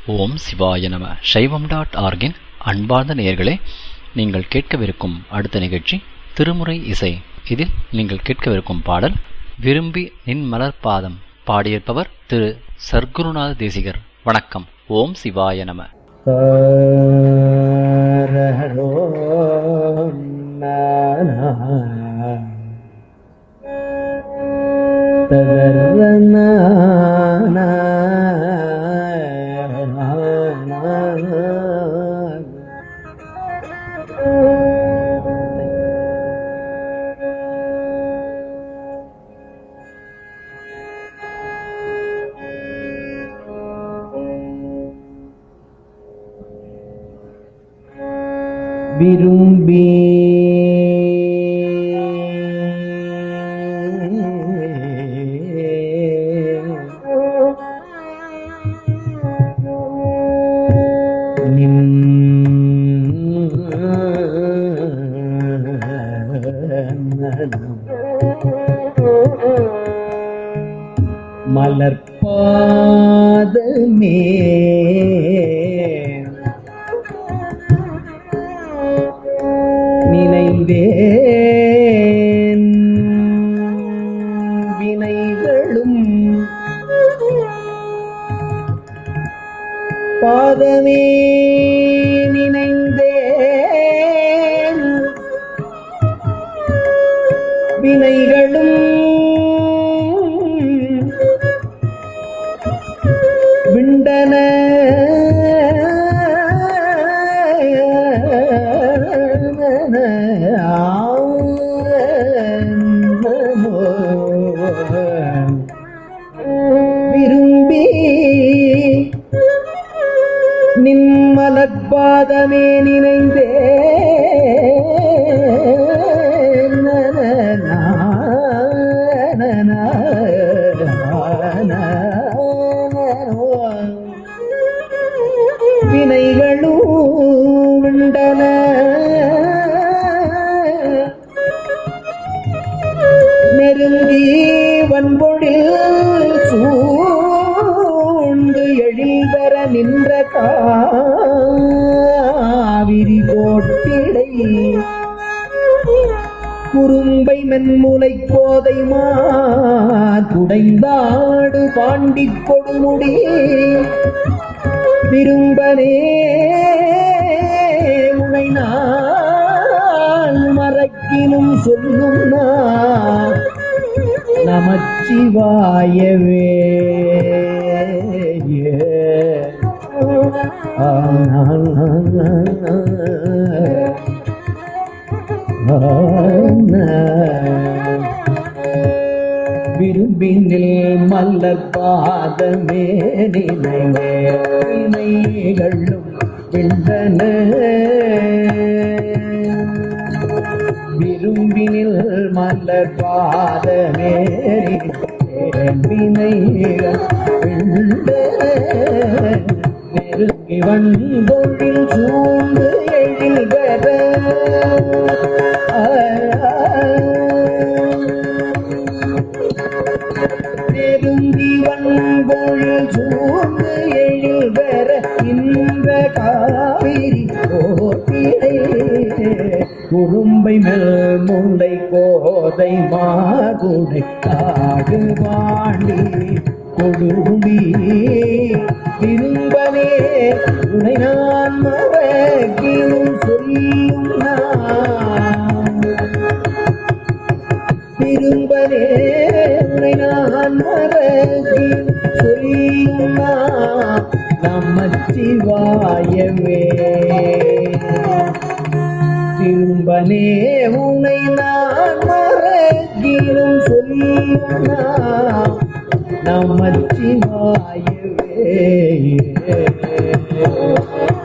ஓம் சிவாய நம சைவம் டாட் ஆர்கின் அன்பார்ந்த நேயர்களே நீங்கள் கேட்கவிருக்கும் அடுத்த நிகழ்ச்சி திருமுறை இசை இதில் நீங்கள் கேட்கவிருக்கும் பாடல் விரும்பி நின் மலர் பாதம் பாடியிருப்பவர் திரு சர்க்குருநாத தேசிகர் வணக்கம் ஓம் சிவாய நம ஹரஹரோ நானா. ததர்ரநானா. விரும்பி நின் மலர்பாதமே நினைந்தேன் வினைகளும் பாதமே நினைந்தேன் வினைகளும் விண்டன விரும்பி நிம்மலப்பாதமே நினைந்தே வினைகளும் விண்டன நெருங்கி வன்பொழில் சூண்டு எழில்தர நின்ற காவிரி கோட்டிடை குறும்பை மென்முலை கோதை குடைந்தாடு பாண்டி கொடுமுடி விரும்பனே உனை நான் மறக்கினும் சொல்லும் நான் நமச்சிவாயவே விரும்பினில் மல்லர் பாதமே நினைவேகளும் விண்டன விரும்பினில் மல்லர் பாதமே வினைகள் நெருங்கி வந்தொழில் சூழ்ந்து எழில் பெற நெருங்கி வன்பொழில் சூழ்ந்து எழில் பெற இந்த காவிரி கோட்டிடை குறும்பை மெல் முல்லை கோதை மாகுடை காடு பாண்டி கொடுமுடி திரும்பனே உனை நான் மறக்கினும் சொல்லும் நான் திரும்பனே உனை நான் மறக்கினும் சொல்லும் நான் நமச்சிவாயவே திரும்பனே உனை நான் மறக்கினும் சொல்லினா நமச்சிவாயவே